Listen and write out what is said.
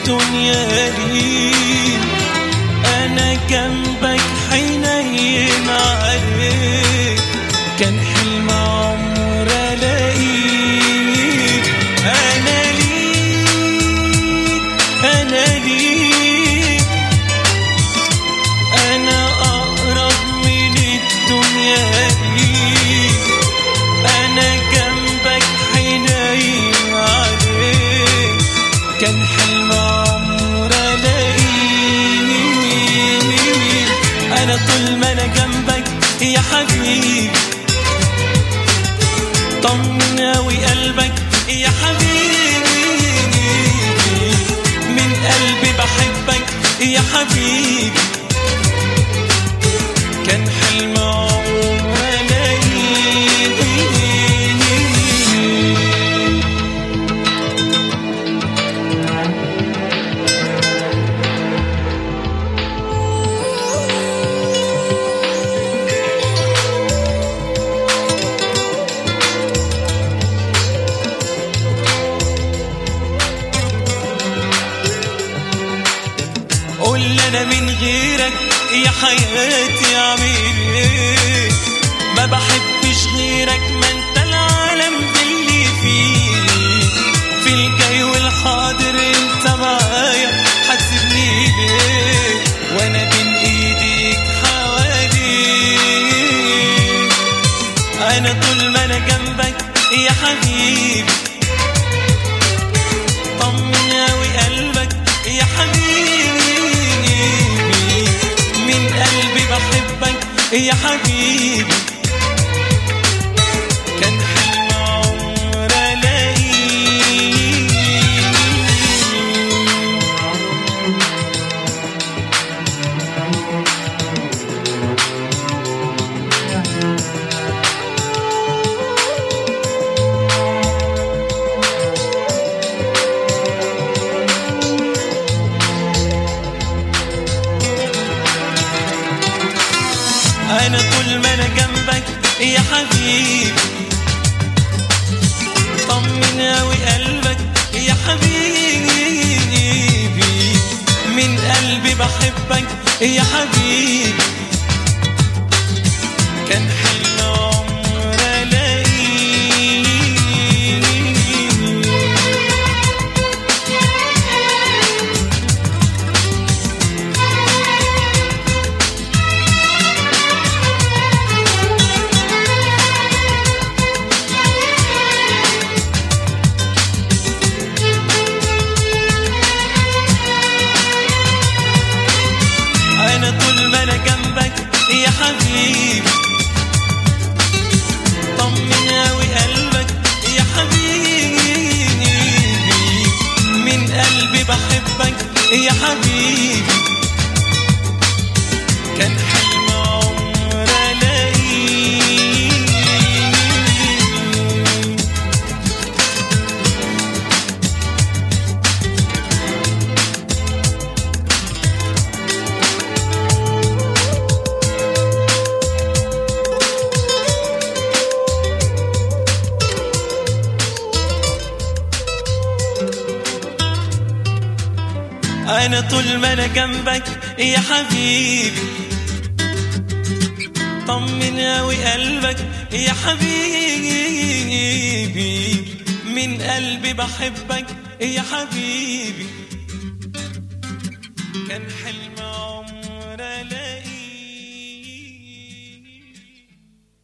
الدنيا لي انا جنبك حنين عليك كان حلم عمر الاقيك انا ليك انا ليك انا اقرب من الدنيا ليك انا جنبك حنين عليك كان حلم عمر الاقيك انا طول ما انا جنبك يا حبيبي طمن اوي قلبك يا حبيبي من قلبي بحبك يا حبيبي كان حلم عمر الاقيك قول لي انا من غيرك يا حياتي اعمل ايه ما بحبش غيرك ما انت العالم اللي فيه في الجاي والحاضر انت معايا حاسبني ليه وانا بين ايديك حواليك انا طول ما انا جنبك يا حبيبي طمن اوي قلبك يا حبيبي من قلبي بحبك يا حبيبي كان حلم عمر الاقيك انا طول ما انا جنبك يا حبيبي طمن اوي قلبك يا حبيبي من قلبي بحبك يا حبيبي كان حلم عمر الاقيك انا طول ما انا جنبك يا حبيبي طمن اوي قلبك يا حبيبي من قلبي بحبك يا حبيبي كان حلم عمر الاقيك انا طول ما انا جنبك يا حبيبي طمن اوي قلبك يا حبيبي من قلبي بحبك يا حبيبي كان حلم عمر لا